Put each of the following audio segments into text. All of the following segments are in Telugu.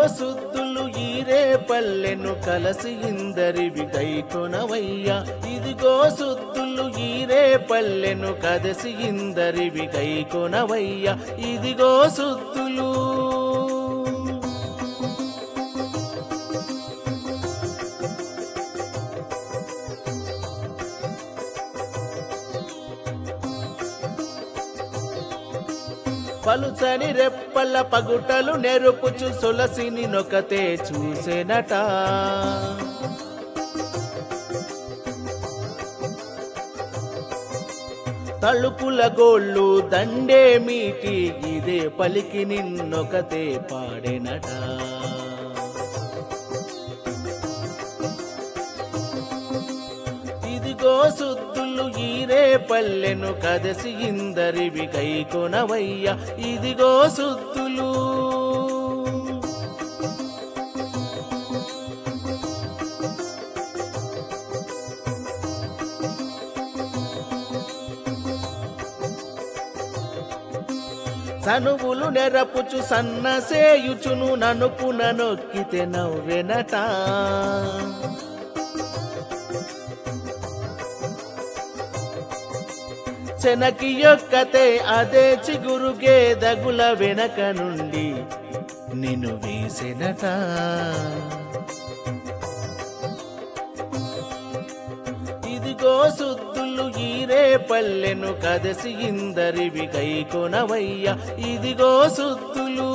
సుద్దులు ఈరే పల్లెను కలసి ఇందరివి గైకొనవయ్యా ఇదిగో సుద్దులు ఈరే పల్లెను కదసి ఇందరివి గైకొనవయ్యా ఇదిగో సుద్దులు పలుచని రెప్పల పగుటలు నెరుపుచు సొలసిని నొకతే చూసెనట తలుపుల గోళ్ళు దండే మీటి ఇదే పలికి నిన్నొకతే పాడెనట ఇదిగో సుద్దులు ఈరే పల్లెను కదసి ఇందరివి గైకొనవయ్య ఇదిగో సుద్దులు సనువులు నెరపుచు సన్నసేయుచును ననుపున నొక్కితే నవ్వెనట చెనకి యొక్కతే అదే చిగురు గేదగుల వెనక నుండి నిన్ను వేసెనట ఇదిగో సుద్దులు ఈరే పల్లెను కదసి ఇందరివి గైకొనవయ్య ఇదిగో సుద్దులు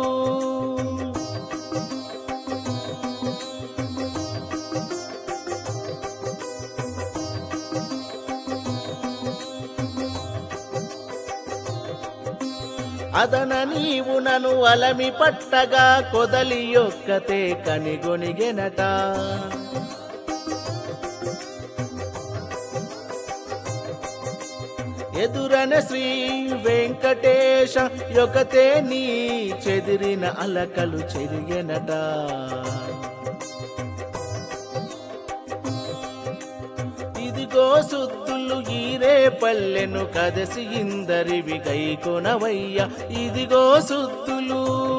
అదన నీవు నను అలమి పట్టగా కొదలి యొక్కతే కనిగొనిగెనట ఎదురన శ్రీ వెంకటేశ యొకతే నీ చెదిరిన అలకలు చెరిగెనట ఇదిగో సుద్దులు ఈరే పల్లెను కదసి ఇందరివి గైకొనవయ్య ఇదిగో సుద్దులు